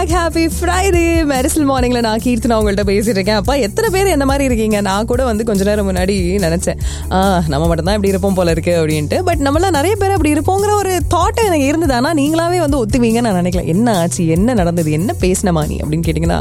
Back happy Friday Mersal மார்னிங்ல நான் கீர்த்தனா உங்கள்கிட்ட பேசிட்டு இருக்கேன் அப்பா எத்தனை பேர் என்ன மாதிரி இருக்கீங்க நான் கூட வந்து கொஞ்ச நேரம் முன்னாடி நினைச்சேன் ஆ நம்ம மட்டும் தான் இப்படி இருப்போம் போல இருக்கு அப்படின்ட்டு பட் நம்மளாம் நிறைய பேர் அப்படி இருப்போங்கிற ஒரு தாட் எனக்கு இருந்தது ஆனா நீங்களாவே வந்து ஒத்துவீங்கன்னு நான் நினைக்கல என்ன ஆச்சு என்ன நடந்தது என்ன பேசினமா நீ அப்படின்னு கேட்டிங்கன்னா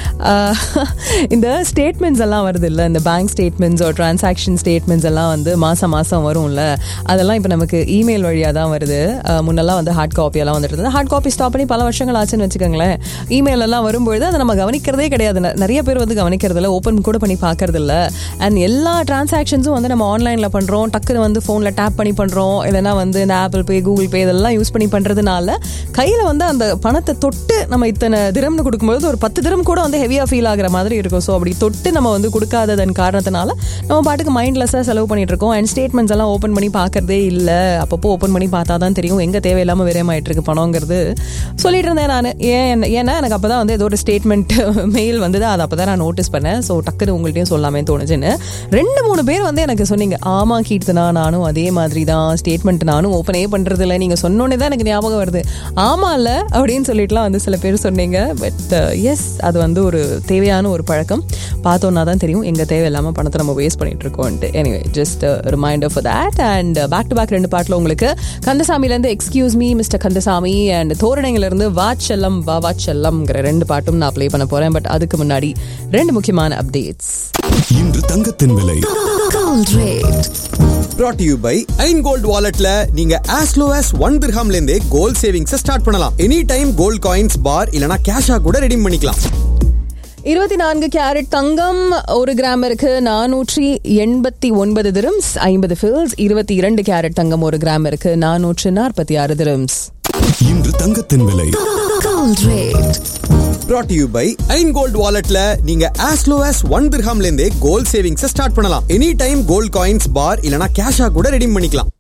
ஆ, இந்த ஸ்டேட்மெண்ட்ஸ் எல்லாம் வருது இல்லை இந்த பேங்க் ஸ்டேட்மெண்ட்ஸ் ஒரு டிரான்சாக்ஷன் ஸ்டேட்மெண்ட்ஸ் எல்லாம் வந்து மாசம் மாசம் வரும்ல அதெல்லாம் இப்போ நமக்கு இமெயில் வழியாக தான் வருது அஹ் முன்னெல்லாம் வந்து ஹார்ட் காப்பி எல்லாம் வந்துட்டு இருந்தது ஹார்ட் காப்பி ஸ்டாப் பண்ணி பல வருஷங்கள் ஆச்சுன்னு வச்சுக்கோங்களேன் இமெயில் எல்லாம் வரும்பொழுது அதை நம்ம கவனிக்கிறதே கிடையாது ந- நிறைய பேர் வந்து கவனிக்கிறது இல்லை ஓப்பன் கூட பண்ணி பார்க்கறது இல்ல அண்ட் எல்லா டிரான்சாக்ஷன்ஸும் வந்து நம்ம ஆன்லைனில் பண்ணுறோம் டக்குன்னு வந்து ஃபோனில் டேப் பண்ணி பண்ணுறோம் இல்லைன்னா வந்து இந்த ஆப்பிள் பே கூகுள் பே இதெல்லாம் யூஸ் பண்ணி பண்ணுறதுனால கையில் வந்து அந்த பணத்தை தொட்டு நம்ம இத்தனை திரம்னு கொடுக்கும்போது ஒரு பத்து திரம் கூட வந்து ஹெவியாக ஃபீல் ஆகுற மாதிரி இருக்கும் ஸோ அப்படி தொட்டு நம்ம வந்து கொடுக்காததன் காரணத்தினால நம்ம பாட்டுக்கு மைண்ட்லெஸ்ஸாக செலவு பண்ணிட்டு இருக்கோம் அண்ட் ஸ்டேட்மெண்ட்ஸ் எல்லாம் ஓப்பன் பண்ணி பார்க்கறதே இல்லை அப்பப்போ ஓப்பன் பண்ணி பார்த்தா தான் தெரியும் எங்கே தேவையில்லாமல் விரயமாயிட்டு இருக்கு பணங்கிறது சொல்லிட்டு இருந்தேன் நான் ஏன் ஏன்னா எனக்கு அப்போ தான் வந்து ஏதோ ஒரு ஸ்டேட்மெண்ட் மெயில் வந்தது அதை அப்போ தான் நான் நோட்டீஸ் பண்ணேன் ஸோ டக்குன்னு உங்கள்கிட்டயும் சொல்லாமே தோணுச்சுன்னு ரெண்டு மூணு பேர் வந்து எனக்கு சொன்னீங்க ஆமா கீர்த்தனா நானும் அதே மாதிரி தான் ஸ்டேட்மெண்ட் நானும் ஓப்பனே பண்ணுறது இல்லை நீங்கள் சொன்னோன்னே தான் எனக்கு ஞாபகம் வருது ஆமா இல்ல அப்படின்னு சொல்லிட்டுலாம் வந்து சில பேர் சொன்னீங்க பட் எஸ் அது வந்து ஒரு தேவையான ஒரு பழக்கம் பார்த்தோன்னா தான் தெரியும் எங்க தேவையில்லாமல் பணத்தை நம்ம வேஸ்ட் பண்ணிட்டு இருக்கோம்ட்டு anyway just reminder for that and back to back ரெண்டு பாட்டில் உங்களுக்கு கந்தசாமிலேருந்து excuse me mister Kandasamy and தோரணையிலேருந்து வாச்செல்லம் வா வாச்செல்லம்ங்கிற ரெண்டு பாட்டும் நான் ப்ளே பண்ண போறேன் பட் அதுக்கு முன்னாடி ரெண்டு முக்கியமான அப்டேட்ஸ் இன்று தங்கத்தின் விலை Gold rate. brought to you by ஐன் கோல்ட் வாலெட்ல நீங்க as low as ஒன் திர்ஹாம்ல இருந்தே கோல்ட் சேவிங்ஸ் ஸ்டார்ட் பண்ணலாம் any time gold coins bar இல்லனா கேஷா கூட ரெடீம் பண்ணிக்கலாம் இருபத்தி நான்கு கேரட் தங்கம் ஒரு கிராமிற்கு நானூற்றி எண்பத்தி ஒன்பது திரம்ஸ் ஐம்பது ஃபில்ஸ் இருபத்தி இரண்டு கேரட் தங்கம் ஒரு கிராமிற்கு நானூற்று நாற்பத்தி ஆறு திரம்ஸ் இன்று தங்கத்தின் விலை Gold rate. brought to you by ஐன் கோல்ட் வாலெட்ல நீங்க as low as ஒன் திர்ஹாம்ல இருந்தே கோல்ட் சேவிங்ஸ் ஸ்டார்ட் பண்ணலாம் any time gold coins bar இல்லனா கேஷா கூட ரெடீம் பண்ணிக்கலாம்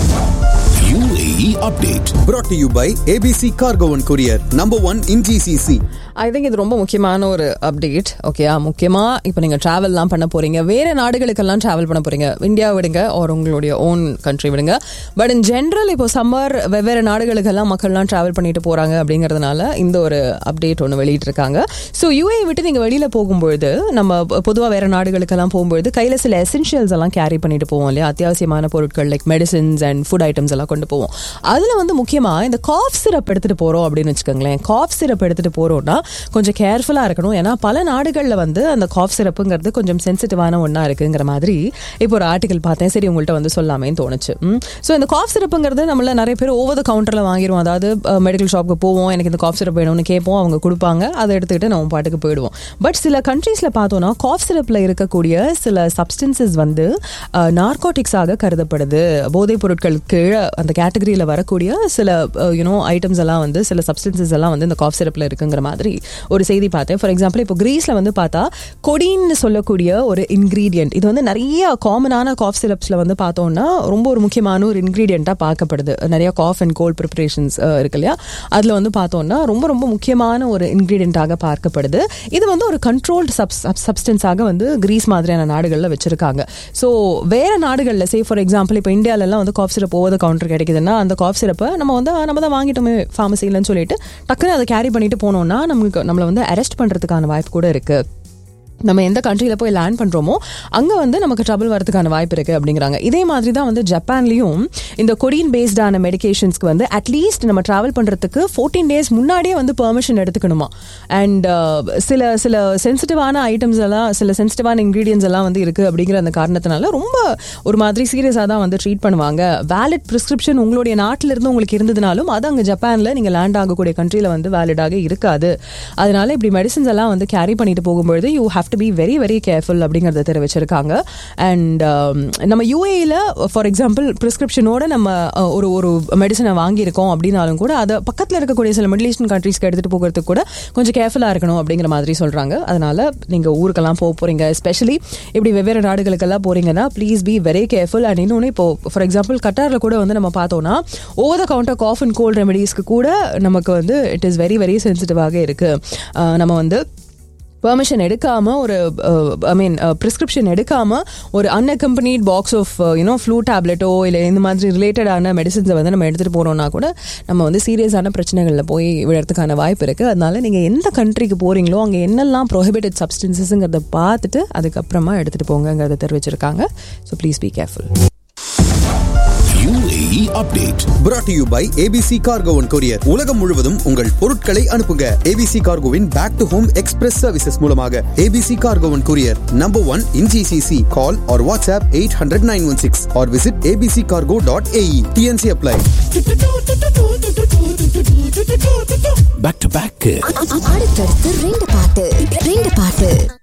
UAE update brought to you by ABC Cargo and Courier number one in GCC I think இது ரொம்ப முக்கியமான ஒரு அப்டேட் ஓகேயா முக்கியமா இப்போ நீங்க டிராவல்லாம் பண்ண போறீங்க வேற நாடுகளுக்கெல்லாம் டிராவல் பண்ண போறீங்க இந்தியா விடுங்க ஒரு உங்களுடைய ஓன் கண்ட்ரி விடுங்க பட் இன் ஜென்ரல் இப்போ சம்மர் வெவ்வேறு நாடுகளுக்கெல்லாம் மக்கள்லாம் டிராவல் பண்ணிட்டு போறாங்க அப்படிங்கறதுனால இந்த ஒரு அப்டேட் ஒன்று வெளியிட்டிருக்காங்க ஸோ யூஏ விட்டு நீங்க வெளியில போகும்பொழுது நம்ம பொதுவாக வேற நாடுகளுக்கெல்லாம் போகும்பொழுது கையில சில எசென்ஷியல்ஸ் எல்லாம் கேரி பண்ணிட்டு போவோம் இல்லையா அத்தியாவசியமான பொருட்கள் like medicines and food items எல்லாம் கொண்டு போவோம் அதுல வந்து முக்கியமா இந்த காஃப் சிரப் எடுத்துட்டு போறோம் அப்படின்னு வச்சுக்கோங்களேன் காஃப் சிரப் எடுத்துட்டு போறோம்னா கொஞ்சம் கேர்ஃபுல்லா இருக்கணும் ஏன்னா பல நாடுகள்ல வந்து அந்த காஃப் சிரப்புங்கிறது கொஞ்சம் சென்சிட்டிவான ஒண்ணா இருக்குங்கிற மாதிரி இப்போ ஒரு ஆர்டிகல் பார்த்தேன் சரி உங்கள்கிட்ட வந்து சொல்லாமேன்னு தோணுச்சு ஸோ இந்த காஃப் சிரப்புங்கிறது நம்மள நிறைய பேர் ஓவர் த கவுண்டர்ல வாங்கிடுவோம் அதாவது மெடிக்கல் ஷாப்புக்கு போவோம் எனக்கு இந்த காஃப் சிரப் வேணும்னு கேட்போம் அவங்க கொடுப்பாங்க அதை எடுத்துக்கிட்டு நம்ம பாட்டுக்கு போயிடுவோம் பட் சில கண்ட்ரீஸ்ல பார்த்தோம்னா காஃப் சிரப்ல இருக்கக்கூடிய சில சப்ஸ்டன்சஸ் வந்து நார்கோட்டிக்ஸாக கருதப்படுது போதைப் பொருட்கள் கீழே அந்த கேட்டகரியில வரக்கூடிய சில யூனோ ஐட்டம்ஸ் எல்லாம் வந்து சில சப்ஸ்டன்சஸ் எல்லாம் வந்து இந்த காஃப் சிரப்ல இருக்குங்கிற மாதிரி ஒரு செய்தி பார்த்தேன் ஃபார் எக்ஸாம்பிள் இப்போ கிரீஸ்ல வந்து பார்த்தா கொடின்னு சொல்லக்கூடிய ஒரு இன்கிரீடியன்ட் இது வந்து நிறைய காமனான காஃப் சிரப்ஸ்ல வந்து பார்த்தோம்னா ரொம்ப ஒரு முக்கியமான ஒரு இன்கிரீடியண்டா பார்க்கப்படுது நிறைய காஃப் அண்ட் கோல்ட் ப்ரிப்பரேஷன்ஸ் இருக்கு இல்லையா அதுல வந்து பார்த்தோம்னா ரொம்ப ரொம்ப முக்கியமான ஒரு இன்கிரீடியண்டாக பார்க்கப்படுது இது வந்து ஒரு கண்ட்ரோல்டு சப்ஸ்டன்ஸாக வந்து கிரீஸ் மாதிரியான நாடுகளில் வச்சிருக்காங்க ஸோ வேற நாடுகளில் சே ஃபார் எக்ஸாம்பிள் இப்போ இந்தியாவிலலாம் வந்து காஃப் சிரப் ஓவர் கவுண்டர் கிடைக்குதுன்னா அந்த காஃப் சிரப்பை நம்ம வந்து "ஆ, நம்ம தான் வாங்கிட்டோமே ஃபார்மசிலன்னு சொல்லிட்டு டக்குன்னு அதை கேரி பண்ணிட்டு போனோம்னா நமக்கு நம்மளை வந்து அரெஸ்ட் பண்றதுக்கான வாய்ப்பு கூட இருக்கு நம்ம எந்த கண்ட்ரியில் போய் லேண்ட் பண்ணுறோமோ அங்கே வந்து நமக்கு ட்ரபிள் வரதுக்கான வாய்ப்பு இருக்குது அப்படிங்கிறாங்க இதே மாதிரி தான் வந்து ஜப்பான்லேயும் இந்த கொடியன் பேஸ்டான மெடிகேஷன்ஸ்க்கு வந்து அட்லீஸ்ட் நம்ம ட்ராவல் பண்ணுறதுக்கு ஃபோர்டீன் டேஸ் முன்னாடியே வந்து பெர்மிஷன் எடுத்துக்கணுமா அண்ட் சில சில சென்சிட்டிவான ஐட்டம்ஸ் எல்லாம் சில சென்சிட்டிவான இன்க்ரீடியன்ஸ் எல்லாம் வந்து இருக்குது அப்படிங்கிற அந்த காரணத்தினால ரொம்ப ஒரு மாதிரி சீரியஸாக தான் வந்து ட்ரீட் பண்ணுவாங்க வேலிட் ப்ரிஸ்கிரிப்ஷன் உங்களுடைய நாட்டில இருந்து உங்களுக்கு இருந்ததுனாலும் அது அங்கே ஜப்பானில் நீங்கள் லேண்ட் ஆகக்கூடிய கண்ட்ரியில் வந்து வேலிடாக இருக்காது அதனால இப்படி மெடிசன்ஸ் எல்லாம் வந்து கேரி பண்ணிட்டு போகும்பொழுது you have to be very very careful அப்படிங்கறத தெரிவிச்சிருக்காங்க அண்ட் நம்ம யூஏல ஃபார் எக்ஸாம்பிள் ப்ரிஸ்கிரிப்ஷனோட நம்ம uh, ஒரு ஒரு மெடிசனை வாங்கியிருக்கோம் அப்படின்னாலும் கூட அதை பக்கத்தில் இருக்கக்கூடிய சில மிடில் ஈஸ்டர்ன் கண்ட்ரீஸ்க்கு எடுத்துட்டு போகிறதுக்கு கூட கொஞ்சம் கேர்ஃபுல்லாக இருக்கணும் அப்படிங்கிற மாதிரி சொல்றாங்க அதனால நீங்க ஊருக்கெல்லாம் போக போறீங்க எஸ்பெஷலி இப்படி வெவ்வேறு நாடுகளுக்கெல்லாம் போறீங்கன்னா please be very careful and இன்னொன்று இப்போ ஃபார் எக்ஸாம்பிள் கட்டார்ல கூட வந்து நம்ம பார்த்தோம்னா over the counter cough and cold ரெமெடிஸ்க்கு கூட நமக்கு வந்து இட் இஸ் வெரி வெரி சென்சிட்டிவாக இருக்கு அஹ் நம்ம வந்து பெர்மிஷன் எடுக்காம ஒரு ஐ மீன் ப்ரிஸ்கிரிப்ஷன் எடுக்காம ஒரு unaccompanied box of you know flu டேப்லெட்டோ இல்லை இந்த மாதிரி ரிலேட்டடான மெடிசன்ஸை வந்து நம்ம எடுத்துகிட்டு போகிறோம்னா கூட நம்ம வந்து சீரியஸான பிரச்சனைகளில் போய் விழறதுக்கான வாய்ப்பு இருக்குது அதனால நீங்கள் எந்த கண்ட்ரிக்கு போகிறீங்களோ அங்கே என்னெல்லாம் ப்ரொஹிபிட்டட் சப்ஸ்டன்சஸ்ங்கிறத பார்த்துட்டு அதுக்கப்புறமா எடுத்துகிட்டு போங்கங்கிறத தெரிவிச்சிருக்காங்க so please be careful UAE update. brought to you by ABC Cargo and Courier உலகம் முழுவதும் உங்கள் பொருட்களை அனுப்புங்க ABC Cargoவின் back to home express services மூலமாக ABC Cargo and Courier number one in GCC call or WhatsApp 800 916 or visit abccargo.ae TNC apply Back to back. அடுத்தடுத்து ரெண்டு பாட்டு ரெண்டு பாட்டு